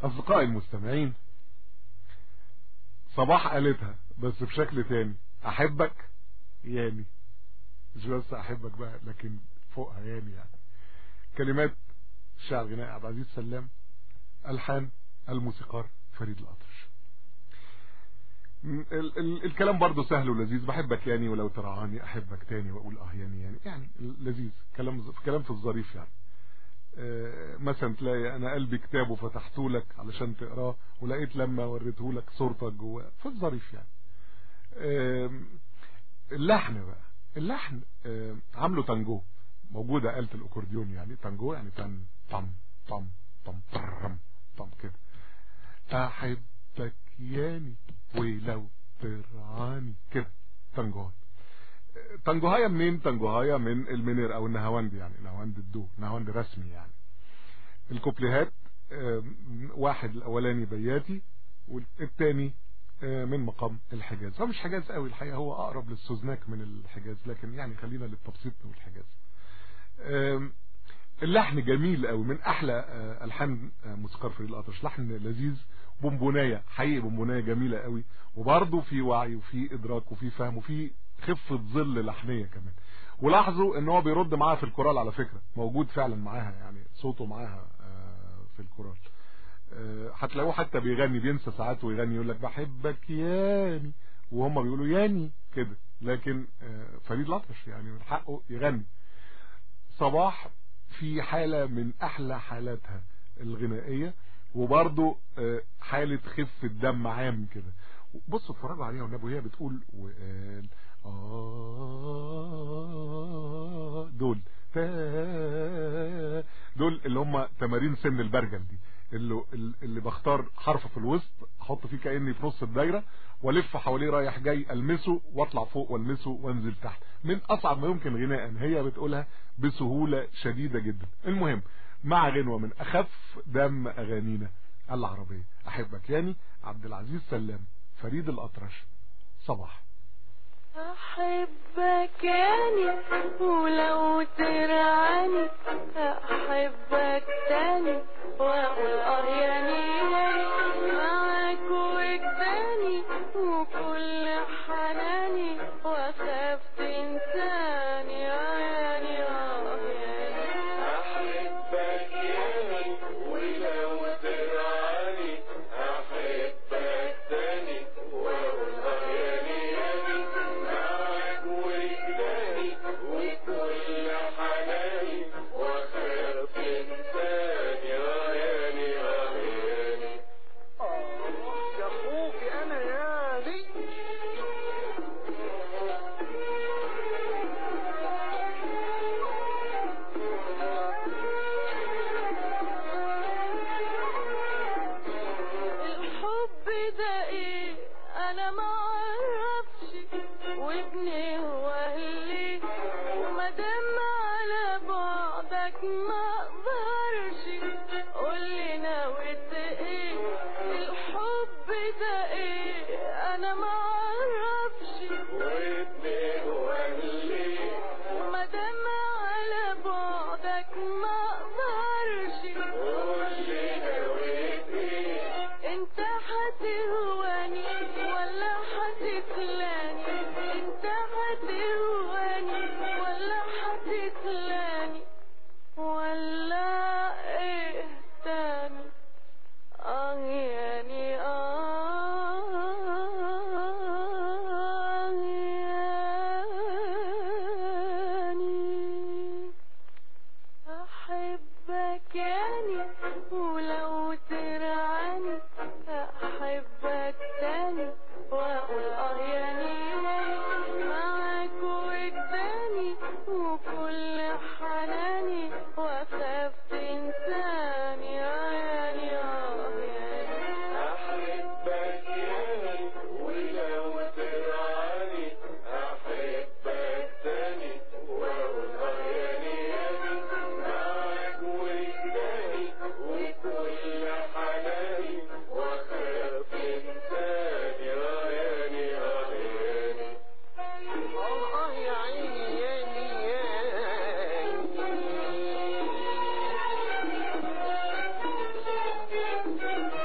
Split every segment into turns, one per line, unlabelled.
اصدقائي المستمعين صباح قالتها بس بشكل تاني احبك ياني مش بس احبك بقى لكن فوقها ياني يعني كلمات الشاعر غنائي عبد العزيز سلام الحان الموسيقار فريد الأطرش ال ال الكلام برضه سهل ولذيذ بحبك يعني ولو ترعاني احبك تاني واقول اه يعني يعني يعني لذيذ كلام كلام في الظريف يعني آه مثلا تلاقي انا قلبي كتاب وفتحته لك علشان تقراه ولقيت لما وريته لك صورتك جواه في الظريف يعني آه اللحن بقى اللحن آه عامله تانجو موجوده آلة الاكورديون يعني تانجو يعني تن طم طم طم طم طم كده احبك ياني ولو ترعاني كده تنجوهاي تنجوهايا منين تنجوهايا من المنير او النهاوند يعني نهاوند الدو نهاوند رسمي يعني الكوبليهات واحد الاولاني بياتي والتاني من مقام الحجاز هو مش حجاز قوي الحقيقه هو اقرب للسوزناك من الحجاز لكن يعني خلينا للتبسيط من الحجاز اللحن جميل قوي من احلى الحان موسيقار فريد الأطرش لحن لذيذ بونبونايه حقيقي بونبونايه جميله قوي وبرضه في وعي وفي ادراك وفي فهم وفي خفه ظل لحنيه كمان ولاحظوا ان هو بيرد معاها في الكورال على فكره موجود فعلا معاها يعني صوته معاها في الكورال هتلاقوه حتى بيغني بينسى ساعات ويغني يقول لك بحبك ياني وهم بيقولوا ياني كده لكن فريد الأطرش يعني من حقه يغني صباح في حالة من احلى حالاتها الغنائية وبرضه حالة خفة دم عام كده بصوا اتفرجوا عليها والنبي وهي بتقول وقال آه دول دول اللي هم تمارين سن البرجل دي اللي, اللي بختار حرف في الوسط احط فيه كاني في نص الدايره والف حواليه رايح جاي المسه واطلع فوق والمسه وانزل تحت من اصعب ما يمكن غناء هي بتقولها بسهوله شديده جدا المهم مع غنوه من اخف دم اغانينا العربيه احبك يعني عبد العزيز سلام فريد الأطرش صباح
احبك يعني ولو ترعاني احبك تاني واقول اه يعني معاك وجداني وكل حناني واخاف تنساني اه يعني اه يعني
احبك يعني ولو ترعاني احبك تاني واقول اه يعني يعني معاك وجداني وكل حناني واخاف تنساني اه يعني اه يعني
يا اخوك انا يعني
الحب ده ايه انا ما اعرفش وابني هو اللي ومادام على بعدك ما اقدرش قولي نويت ايه الحب ده ايه انا ما اعرفش
وابني هو اللي
ومادام على بعدك ما اقدرش
قولي نويت ايه
انت هتهواني ولا هتخلاني انت هتهواني ولا هتخلاني ولا ايه تاني اه يعني اه يعني احبك يعني ولو ترعاني احبك تاني واقول اه يعني معاك وجداني وكل حناني واخاف تنساني اه يعني اه يعني
احبك يعني ولو ترعاني احبك تاني واقول اه يعني يعني معاك وجداني وكل حناني واخاف تنساني اه يعني اه يعني
اه يا عيني ياني ياني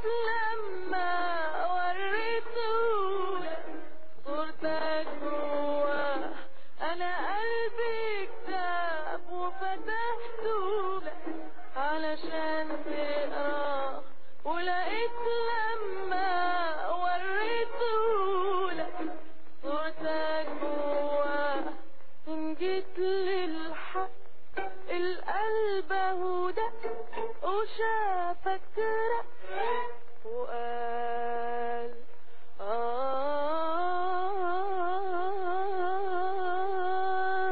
لما وريتهولك صورتك جواه انا قلبي كتاب وفتحتهولك علشان تقراه ولقيت لما وريتهولك صورتك جواه إن جيت للحق القلب هدى وشافك رق وقال آه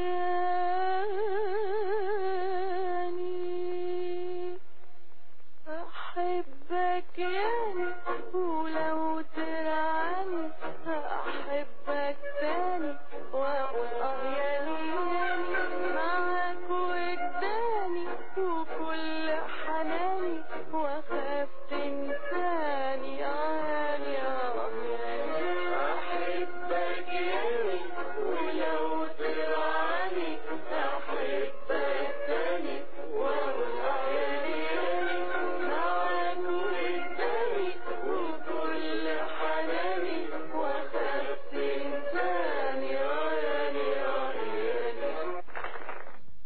ياني أحبك يعني ولو ترى